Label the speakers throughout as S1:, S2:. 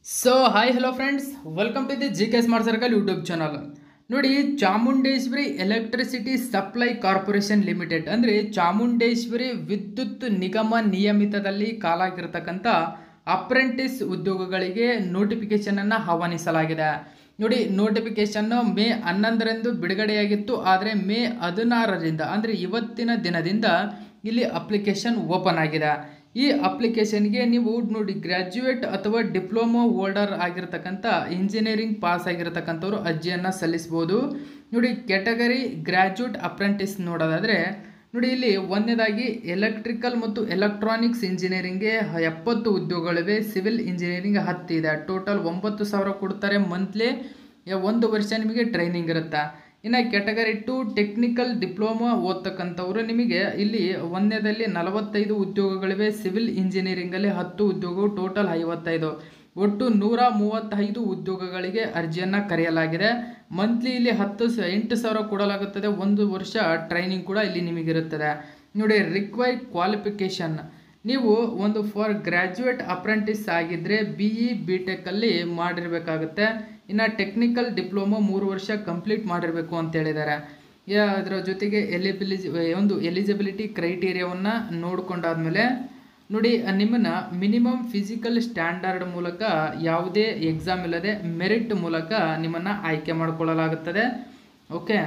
S1: so hi hello friends welcome to the G K smart circle YouTube channel ನೋಡಿ Chamundeshwari electricity supply corporation limited ಅಂದರೆ ಚಾಮುಂಡೇಶ್ವರಿ ವಿದ್ಯುತ್ ನಿಗಮ ನಿಯಮಿತದಲ್ಲಿ ಕಾಲಾಗಿರ್ತಕ್ಕಂಥ apprentice ಉದ್ಯೋಗಗಳಿಗೆ ನೋಟಿಫಿಕೇಶನನ್ನು ಆಹ್ವಾನಿಸಲಾಗಿದೆ ನೋಡಿ ನೋಟಿಫಿಕೇಶನ್ ಮೇ ಹನ್ನೊಂದರಂದು ಬಿಡುಗಡೆಯಾಗಿತ್ತು ಆದರೆ ಮೇ ಹದಿನಾರರಿಂದ ಅಂದರೆ ಇವತ್ತಿನ ದಿನದಿಂದ ಇಲ್ಲಿ ಅಪ್ಲಿಕೇಶನ್ ಓಪನ್ ಆಗಿದೆ ಈ ಅಪ್ಲಿಕೇಶನ್ಗೆ ನೀವು ನೋಡಿ ಗ್ರ್ಯಾಜುಯೇಟ್ ಅಥವಾ ಡಿಪ್ಲೊಮಾ ಹೋಲ್ಡರ್ ಆಗಿರ್ತಕ್ಕಂಥ ಇಂಜಿನಿಯರಿಂಗ್ ಪಾಸ್ ಆಗಿರ್ತಕ್ಕಂಥವ್ರು ಅರ್ಜಿಯನ್ನು ಸಲ್ಲಿಸ್ಬೋದು ನೋಡಿ ಕ್ಯಾಟಗರಿ ಗ್ರ್ಯಾಜುಯೇಟ್ ಅಪ್ರೆಂಟಿಸ್ ನೋಡೋದಾದರೆ ನೋಡಿ ಇಲ್ಲಿ ಒಂದನೇದಾಗಿ ಎಲೆಕ್ಟ್ರಿಕಲ್ ಮತ್ತು ಎಲೆಕ್ಟ್ರಾನಿಕ್ಸ್ ಇಂಜಿನಿಯರಿಂಗ್ಗೆ ಎಪ್ಪತ್ತು ಉದ್ಯೋಗಗಳಿವೆ ಸಿವಿಲ್ ಇಂಜಿನಿಯರಿಂಗ್ ಹತ್ತು ಇದೆ ಟೋಟಲ್ ಒಂಬತ್ತು ಸಾವಿರ ಕೊಡ್ತಾರೆ ಮಂತ್ಲಿ ಒಂದು ವರ್ಷ ನಿಮಗೆ ಟ್ರೈನಿಂಗ್ ಇರುತ್ತೆ ಇನ್ನು ಕ್ಯಾಟಗರಿ ಟು ಟೆಕ್ನಿಕಲ್ ಡಿಪ್ಲೊಮಾ ಓದ್ತಕ್ಕಂಥವ್ರು ನಿಮಗೆ ಇಲ್ಲಿ ಒಂದನೇದಲ್ಲಿ ನಲವತ್ತೈದು ಉದ್ಯೋಗಗಳಿವೆ ಸಿವಿಲ್ ಇಂಜಿನಿಯರಿಂಗಲ್ಲಿ ಹತ್ತು ಉದ್ಯೋಗವು ಟೋಟಲ್ ಐವತ್ತೈದು ಒಟ್ಟು ನೂರ ಮೂವತ್ತೈದು ಉದ್ಯೋಗಗಳಿಗೆ ಅರ್ಜಿಯನ್ನು ಕರೆಯಲಾಗಿದೆ ಮಂತ್ಲಿ ಇಲ್ಲಿ ಹತ್ತು ಸ ಎಂಟು ಸಾವಿರ ಕೊಡಲಾಗುತ್ತದೆ ಒಂದು ವರ್ಷ ಟ್ರೈನಿಂಗ್ ಕೂಡ ಇಲ್ಲಿ ನಿಮಗಿರುತ್ತದೆ ನೋಡಿ ರಿಕ್ವೈರ್ಡ್ ಕ್ವಾಲಿಫಿಕೇಷನ್ ನೀವು ಒಂದು ಫಾರ್ ಗ್ರ್ಯಾಜುಯೇಟ್ ಅಪ್ರೆಂಟಿಸ್ ಆಗಿದ್ದರೆ ಬಿ ಇ ಬಿ ಟೆಕ್ಕಲ್ಲಿ ಮಾಡಿರಬೇಕಾಗುತ್ತೆ ಇನ್ನು ಟೆಕ್ನಿಕಲ್ ಡಿಪ್ಲೊಮಾ ಮೂರು ವರ್ಷ ಕಂಪ್ಲೀಟ್ ಮಾಡಿರಬೇಕು ಅಂತ ಹೇಳಿದ್ದಾರೆ ಯಾ ಅದರ ಜೊತೆಗೆ ಎಲಿಬಿಲಿಜಿ ಒಂದು ಎಲಿಜಿಬಿಲಿಟಿ ಕ್ರೈಟೀರಿಯಾವನ್ನು ನೋಡ್ಕೊಂಡಾದ್ಮೇಲೆ ನೋಡಿ ನಿಮ್ಮನ್ನು ಮಿನಿಮಮ್ ಫಿಸಿಕಲ್ ಸ್ಟ್ಯಾಂಡರ್ಡ್ ಮೂಲಕ ಯಾವುದೇ ಎಕ್ಸಾಮ್ ಇಲ್ಲದೆ ಮೆರಿಟ್ ಮೂಲಕ ನಿಮ್ಮನ್ನು ಆಯ್ಕೆ ಮಾಡಿಕೊಳ್ಳಲಾಗುತ್ತದೆ ಓಕೆ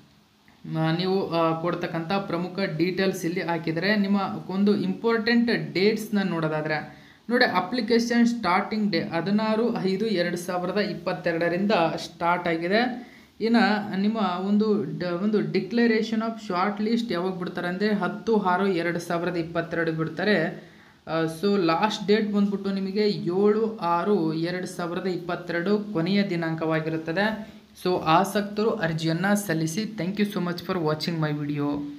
S1: ನೀವು ಕೊಡ್ತಕ್ಕಂಥ ಪ್ರಮುಖ ಡೀಟೇಲ್ಸ್ ಇಲ್ಲಿ ಹಾಕಿದರೆ ನಿಮ್ಮ ಒಂದು ಇಂಪಾರ್ಟೆಂಟ್ ಡೇಟ್ಸ್ನ ನೋಡೋದಾದರೆ ನೋಡಿ ಅಪ್ಲಿಕೇಶನ್ ಸ್ಟಾರ್ಟಿಂಗ್ ಡೇ ಹದಿನಾರು ಐದು ಎರಡು ಸಾವಿರದ ಇಪ್ಪತ್ತೆರಡರಿಂದ ಸ್ಟಾರ್ಟ್ ಆಗಿದೆ ಇನ್ನು ನಿಮ್ಮ ಒಂದು ಡ ಒಂದು ಡಿಕ್ಲರೇಷನ್ ಆಫ್ ಶಾರ್ಟ್ ಲಿಸ್ಟ್ ಯಾವಾಗ ಬಿಡ್ತಾರೆ ಅಂದರೆ ಹತ್ತು ಆರು ಎರಡು ಸಾವಿರದ ಇಪ್ಪತ್ತೆರಡು ಬಿಡ್ತಾರೆ ಸೊ ಲಾಸ್ಟ್ ಡೇಟ್ ಬಂದ್ಬಿಟ್ಟು ನಿಮಗೆ ಏಳು ಆರು ಎರಡು ಸಾವಿರದ ಇಪ್ಪತ್ತೆರಡು ಕೊನೆಯ ದಿನಾಂಕವಾಗಿರುತ್ತದೆ ಸೊ ಆಸಕ್ತರು ಅರ್ಜಿಯನ್ನು ಸಲ್ಲಿಸಿ thank you so much for watching my video